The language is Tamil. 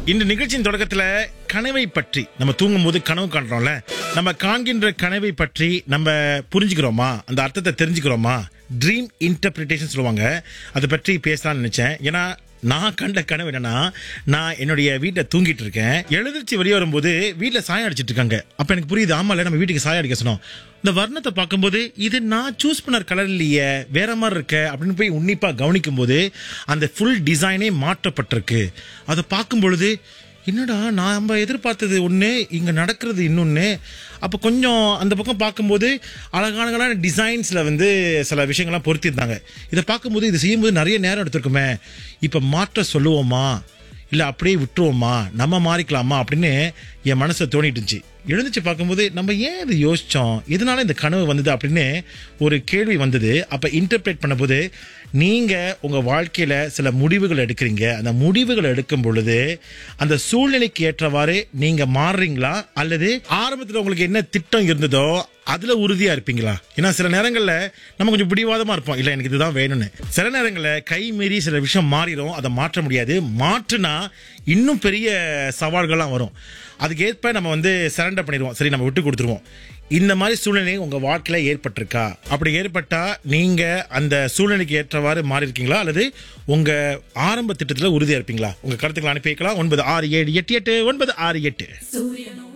இந்த நிகழ்ச்சியின் தொடக்கத்துல கனவை பற்றி நம்ம தூங்கும் போது கனவு காண்றோம்ல நம்ம காண்கின்ற கனவை பற்றி நம்ம புரிஞ்சுக்கிறோமா அந்த அர்த்தத்தை தெரிஞ்சுக்கிறோமா ட்ரீம் இன்டர்பிரிட்டேஷன் சொல்லுவாங்க அதை பற்றி பேசலாம்னு நினைச்சேன் ஏன்னா நான் கண்ட கனவு என்னன்னா நான் என்னுடைய வீட்டில் தூங்கிட்டு இருக்கேன் எழுந்திருச்சு வெளியே வரும்போது வீட்டில் சாயம் அடிச்சிட்டு இருக்காங்க அப்ப எனக்கு புரியுது ஆமால நம்ம வீட்டுக்கு சாயம் அடிக்க சொன்னோம் இந்த வர்ணத்தை பார்க்கும்போது இது நான் சூஸ் பண்ண கலர் இல்லையே வேற மாதிரி இருக்க அப்படின்னு போய் உன்னிப்பா கவனிக்கும் போது அந்த ஃபுல் டிசைனே மாற்றப்பட்டிருக்கு அதை பார்க்கும் பொழுது என்னடா நம்ம எதிர்பார்த்தது ஒன்று இங்கே நடக்கிறது இன்னொன்று அப்போ கொஞ்சம் அந்த பக்கம் பார்க்கும்போது அழகான டிசைன்ஸில் வந்து சில விஷயங்கள்லாம் பொருத்தியிருந்தாங்க இதை பார்க்கும்போது இது செய்யும்போது நிறைய நேரம் எடுத்திருக்குமே இப்போ மாற்ற சொல்லுவோமா இல்லை அப்படியே விட்டுருவோமா நம்ம மாறிக்கலாமா அப்படின்னு என் மனசில் தோணிட்டு இருந்துச்சு எழுந்துச்சு பார்க்கும்போது நம்ம ஏன் இது யோசிச்சோம் இதனால இந்த கனவு வந்தது அப்படின்னு ஒரு கேள்வி வந்தது அப்போ இன்டர்பிரேட் பண்ணும்போது நீங்கள் உங்கள் வாழ்க்கையில் சில முடிவுகள் எடுக்கிறீங்க அந்த முடிவுகள் எடுக்கும் பொழுது அந்த சூழ்நிலைக்கு ஏற்றவாறு நீங்கள் மாறுறீங்களா அல்லது ஆரம்பத்தில் உங்களுக்கு என்ன திட்டம் இருந்ததோ அதுல உறுதியா இருப்பீங்களா ஏன்னா சில நேரங்கள்ல நம்ம கொஞ்சம் பிடிவாதமா இருப்போம் இல்ல எனக்கு இதுதான் வேணும்னு சில நேரங்கள்ல கை மீறி சில விஷயம் மாறிடும் அதை மாற்ற முடியாது மாற்றுனா இன்னும் பெரிய சவால்கள்லாம் வரும் அதுக்கு ஏற்ப நம்ம வந்து சரண்டர் பண்ணிடுவோம் சரி நம்ம விட்டு கொடுத்துருவோம் இந்த மாதிரி சூழ்நிலை உங்க வாழ்க்கையில ஏற்பட்டிருக்கா அப்படி ஏற்பட்டா நீங்க அந்த சூழ்நிலைக்கு ஏற்றவாறு மாறி இருக்கீங்களா அல்லது உங்க ஆரம்ப திட்டத்துல உறுதியா இருப்பீங்களா உங்க கருத்துக்களை அனுப்பி வைக்கலாம் ஒன்பது ஆறு ஏழு எட்டு எட்டு ஒன்பது ஆறு எட்டு சூரியனும்